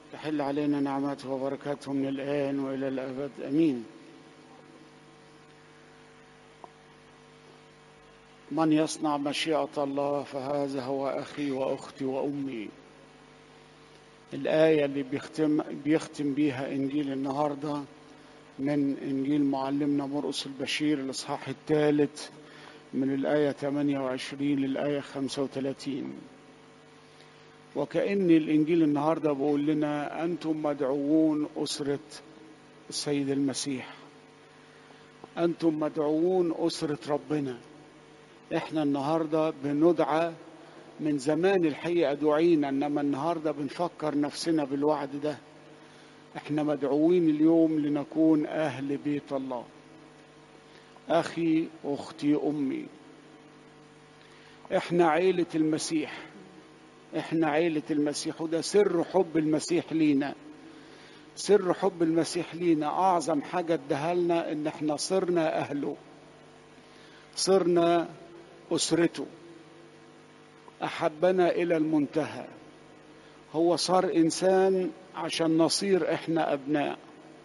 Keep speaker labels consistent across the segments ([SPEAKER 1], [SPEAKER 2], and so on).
[SPEAKER 1] تحل علينا نعمته وبركاته من الآن وإلى الأبد أمين من يصنع مشيئة الله فهذا هو أخي وأختي وأمي الآية اللي بيختم, بيختم بيها إنجيل النهاردة من إنجيل معلمنا مرقس البشير الإصحاح الثالث من الآية 28 للآية 35 وكأن الإنجيل النهاردة بيقول لنا أنتم مدعوون أسرة السيد المسيح أنتم مدعوون أسرة ربنا إحنا النهاردة بندعى من زمان الحقيقة دعينا إنما النهاردة بنفكر نفسنا بالوعد ده إحنا مدعوين اليوم لنكون أهل بيت الله أخي أختي أمي إحنا عيلة المسيح إحنا عيلة المسيح وده سر حب المسيح لينا سر حب المسيح لينا أعظم حاجة اداها لنا إن إحنا صرنا أهله صرنا أسرته أحبنا إلى المنتهى هو صار إنسان عشان نصير إحنا أبناء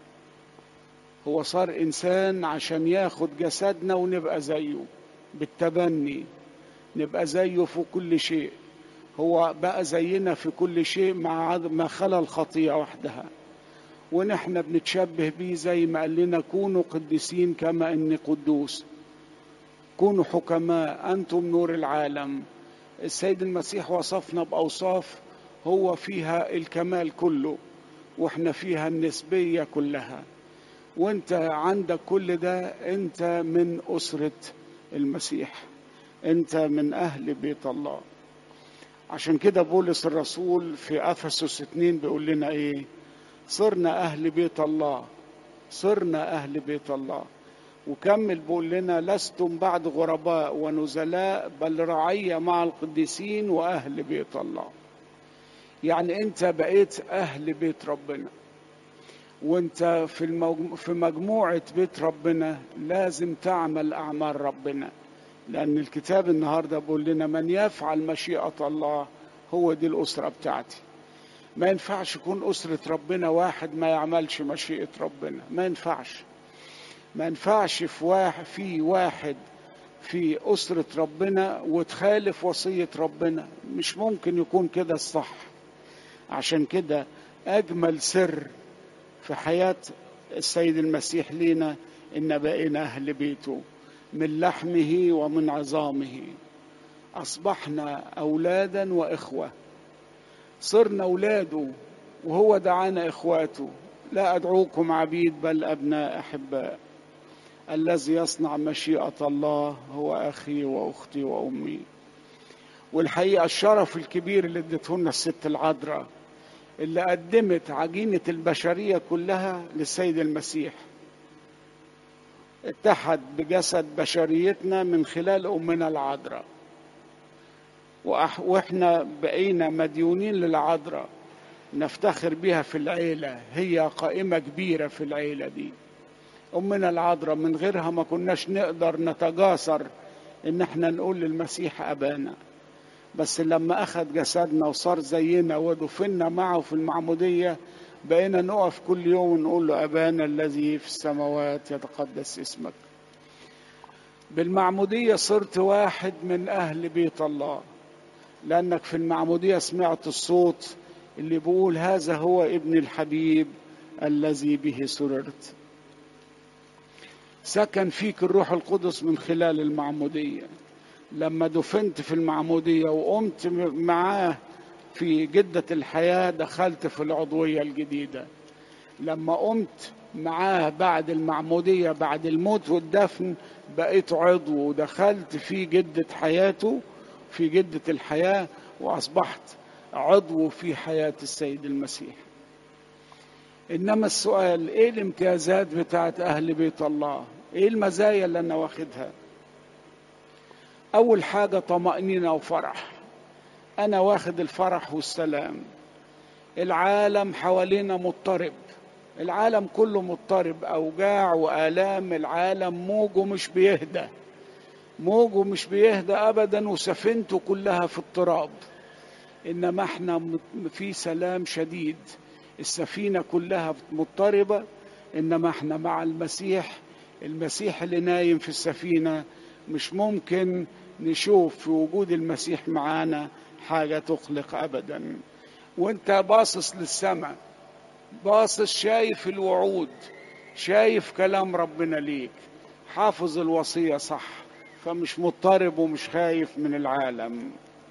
[SPEAKER 1] هو صار إنسان عشان ياخد جسدنا ونبقى زيه بالتبني نبقى زيه في كل شيء هو بقى زينا في كل شيء مع ما خلا الخطيئة وحدها ونحن بنتشبه بيه زي ما قال لنا كونوا قديسين كما إني قدوس كونوا حكماء أنتم نور العالم السيد المسيح وصفنا بأوصاف هو فيها الكمال كله واحنا فيها النسبية كلها وانت عندك كل ده انت من أسرة المسيح انت من أهل بيت الله عشان كده بولس الرسول في أفسس 2 بيقول لنا ايه صرنا أهل بيت الله صرنا أهل بيت الله وكمل بيقول لنا لستم بعد غرباء ونزلاء بل رعية مع القديسين وأهل بيت الله يعني أنت بقيت أهل بيت ربنا وأنت في, المجمو... في مجموعة بيت ربنا لازم تعمل أعمال ربنا لأن الكتاب النهاردة بيقول لنا من يفعل مشيئة الله هو دي الأسرة بتاعتي ما ينفعش يكون أسرة ربنا واحد ما يعملش مشيئة ربنا ما ينفعش ما ينفعش في واحد في واحد في أسرة ربنا وتخالف وصية ربنا مش ممكن يكون كده الصح عشان كده أجمل سر في حياة السيد المسيح لينا إن بقينا أهل بيته من لحمه ومن عظامه أصبحنا أولادا وإخوة صرنا أولاده وهو دعانا إخواته لا أدعوكم عبيد بل أبناء أحباء الذي يصنع مشيئة الله هو أخي وأختي وأمي والحقيقة الشرف الكبير اللي ادته لنا الست العذراء اللي قدمت عجينة البشرية كلها للسيد المسيح اتحد بجسد بشريتنا من خلال أمنا العذراء واحنا بقينا مديونين للعذراء نفتخر بها في العيلة هي قائمة كبيرة في العيلة دي أمنا العذراء من غيرها ما كناش نقدر نتجاسر إن احنا نقول للمسيح أبانا بس لما أخذ جسدنا وصار زينا ودفنا معه في المعمودية بقينا نقف كل يوم ونقول له أبانا الذي في السماوات يتقدس اسمك بالمعمودية صرت واحد من أهل بيت الله لأنك في المعمودية سمعت الصوت اللي بيقول هذا هو ابن الحبيب الذي به سررت سكن فيك الروح القدس من خلال المعمودية لما دفنت في المعمودية وقمت معاه في جدة الحياة دخلت في العضوية الجديدة لما قمت معاه بعد المعمودية بعد الموت والدفن بقيت عضو ودخلت في جدة حياته في جدة الحياة وأصبحت عضو في حياة السيد المسيح إنما السؤال إيه الامتيازات بتاعت أهل بيت الله إيه المزايا اللي أنا واخدها أول حاجة طمأنينة وفرح أنا واخد الفرح والسلام العالم حوالينا مضطرب العالم كله مضطرب أوجاع وآلام العالم موجه مش بيهدى موجه مش بيهدى أبدا وسفينته كلها في اضطراب إنما احنا في سلام شديد السفينة كلها مضطربة إنما احنا مع المسيح المسيح اللي نايم في السفينة مش ممكن نشوف في وجود المسيح معانا حاجة تقلق أبدا وانت باصص للسماء باصص شايف الوعود شايف كلام ربنا ليك حافظ الوصية صح فمش مضطرب ومش خايف من العالم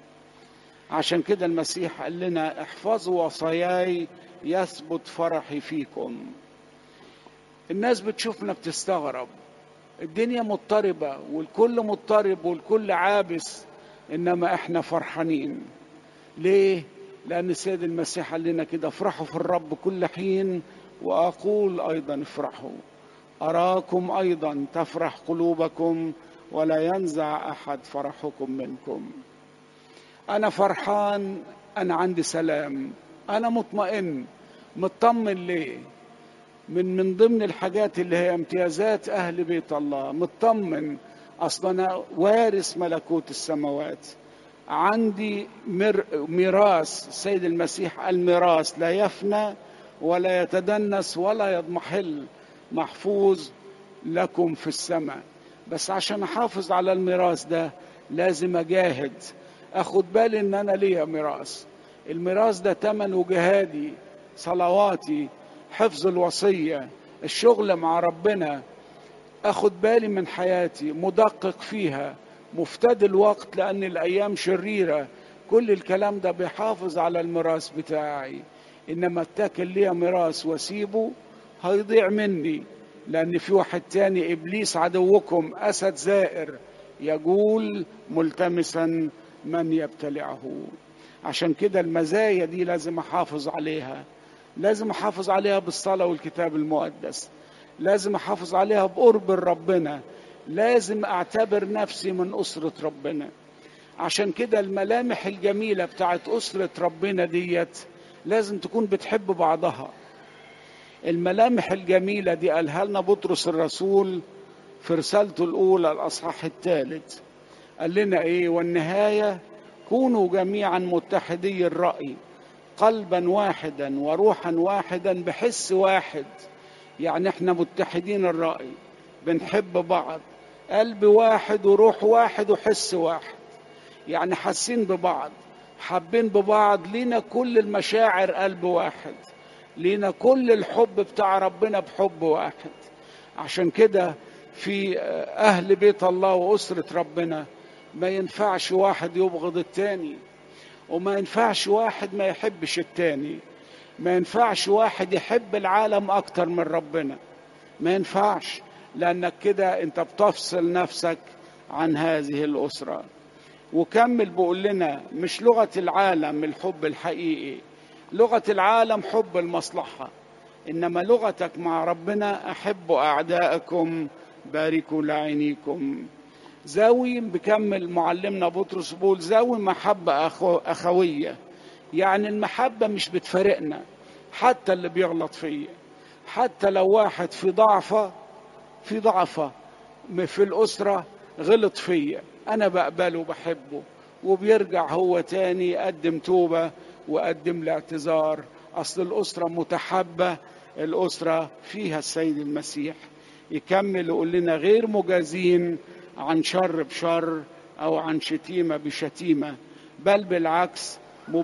[SPEAKER 1] عشان كده المسيح قال لنا احفظوا وصاياي يثبت فرحي فيكم الناس بتشوفنا بتستغرب الدنيا مضطربة والكل مضطرب والكل عابس إنما إحنا فرحانين ليه؟ لأن السيد المسيح قال لنا كده افرحوا في الرب كل حين وأقول أيضا افرحوا أراكم أيضا تفرح قلوبكم ولا ينزع أحد فرحكم منكم أنا فرحان أنا عندي سلام أنا مطمئن مطمن ليه من من ضمن الحاجات اللي هي امتيازات أهل بيت الله مطمن أصلا أنا وارث ملكوت السماوات عندي مر... ميراث السيد المسيح الميراث لا يفنى ولا يتدنس ولا يضمحل محفوظ لكم في السماء بس عشان احافظ على الميراث ده لازم اجاهد اخد بالي ان انا ليا ميراث الميراث ده تمن جهادي صلواتي حفظ الوصيه الشغل مع ربنا اخد بالي من حياتي مدقق فيها مفتدي الوقت لان الايام شريره كل الكلام ده بيحافظ على الميراث بتاعي انما اتكل ليا ميراث واسيبه هيضيع مني لان في واحد تاني ابليس عدوكم اسد زائر يقول ملتمسا من يبتلعه عشان كده المزايا دي لازم احافظ عليها لازم احافظ عليها بالصلاه والكتاب المقدس لازم احافظ عليها بقرب ربنا لازم اعتبر نفسي من اسره ربنا عشان كده الملامح الجميله بتاعت اسره ربنا ديت لازم تكون بتحب بعضها الملامح الجميله دي قالها لنا بطرس الرسول في رسالته الاولى الاصحاح الثالث قال لنا ايه والنهايه كونوا جميعا متحدي الراي قلبا واحدا وروحا واحدا بحس واحد يعني احنا متحدين الراي بنحب بعض قلب واحد وروح واحد وحس واحد يعني حاسين ببعض حابين ببعض لينا كل المشاعر قلب واحد لينا كل الحب بتاع ربنا بحب واحد عشان كده في اهل بيت الله واسره ربنا ما ينفعش واحد يبغض التاني وما ينفعش واحد ما يحبش التاني ما ينفعش واحد يحب العالم اكتر من ربنا ما ينفعش لانك كده انت بتفصل نفسك عن هذه الاسره وكمل بيقول لنا مش لغه العالم الحب الحقيقي لغه العالم حب المصلحه انما لغتك مع ربنا احبوا اعدائكم باركوا لعينيكم زاوي بكمل معلمنا بطرس بول زاوي محبة أخو أخوية يعني المحبة مش بتفارقنا حتى اللي بيغلط فيا حتى لو واحد في ضعفة في ضعفة في الأسرة غلط فيا أنا بقبله وبحبه وبيرجع هو تاني يقدم توبة وقدم لي اعتذار أصل الأسرة متحبة الأسرة فيها السيد المسيح يكمل يقول لنا غير مجازين عن شر بشر او عن شتيمه بشتيمه بل بالعكس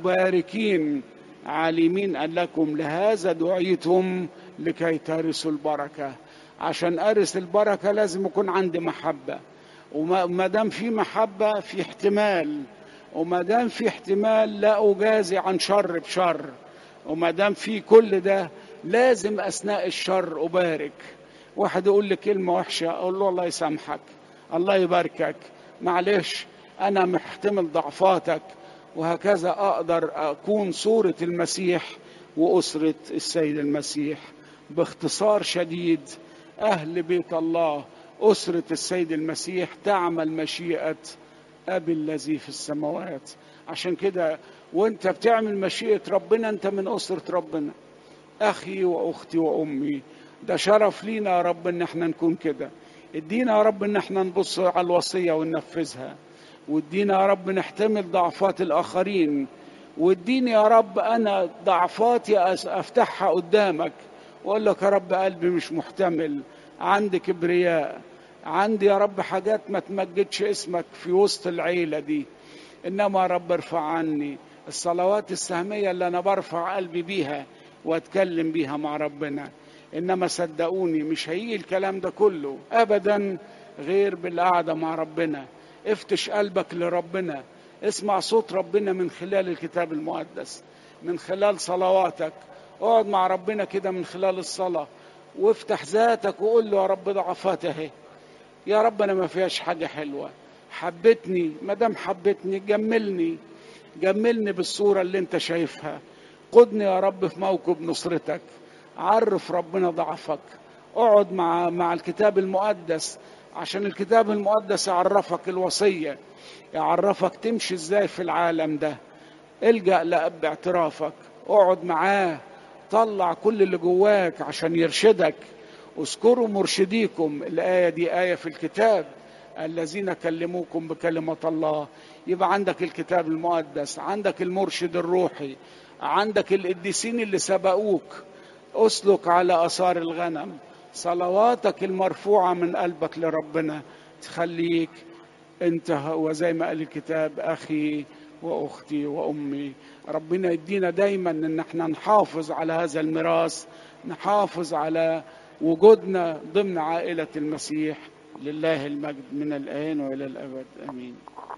[SPEAKER 1] مباركين عالمين ان لكم لهذا دعيتم لكي ترثوا البركه عشان ارث البركه لازم يكون عندي محبه وما دام في محبه في احتمال وما دام في احتمال لا اجازي عن شر بشر وما دام في كل ده لازم اثناء الشر ابارك واحد يقول لي كلمه وحشه اقول له الله يسامحك الله يباركك معلش انا محتمل ضعفاتك وهكذا اقدر اكون صوره المسيح واسره السيد المسيح باختصار شديد اهل بيت الله اسره السيد المسيح تعمل مشيئه ابي الذي في السماوات عشان كده وانت بتعمل مشيئه ربنا انت من اسره ربنا اخي واختي وامي ده شرف لينا يا رب ان احنا نكون كده ادينا يا رب ان احنا نبص على الوصيه وننفذها وادينا يا رب نحتمل ضعفات الاخرين واديني يا رب انا ضعفاتي أس- افتحها قدامك واقول لك يا رب قلبي مش محتمل عندي كبرياء عندي يا رب حاجات ما تمجدش اسمك في وسط العيله دي انما يا رب ارفع عني الصلوات السهميه اللي انا برفع قلبي بيها واتكلم بيها مع ربنا انما صدقوني مش هيجي الكلام ده كله ابدا غير بالقعده مع ربنا افتش قلبك لربنا اسمع صوت ربنا من خلال الكتاب المقدس من خلال صلواتك اقعد مع ربنا كده من خلال الصلاه وافتح ذاتك وقول له يا رب ضعفات اهي يا رب انا ما فيهاش حاجه حلوه حبتني ما دام حبتني جملني جملني بالصوره اللي انت شايفها قدني يا رب في موكب نصرتك عرف ربنا ضعفك اقعد مع مع الكتاب المقدس عشان الكتاب المقدس يعرفك الوصيه يعرفك تمشي ازاي في العالم ده الجا لاب اعترافك اقعد معاه طلع كل اللي جواك عشان يرشدك اذكروا مرشديكم الآية دي آية في الكتاب الذين كلموكم بكلمة الله يبقى عندك الكتاب المقدس عندك المرشد الروحي عندك القديسين اللي سبقوك اسلك على آثار الغنم صلواتك المرفوعة من قلبك لربنا تخليك انت هو زي ما قال الكتاب اخي واختي وامي ربنا يدينا دايما ان احنا نحافظ على هذا الميراث نحافظ على وجودنا ضمن عائله المسيح لله المجد من الان والى الابد امين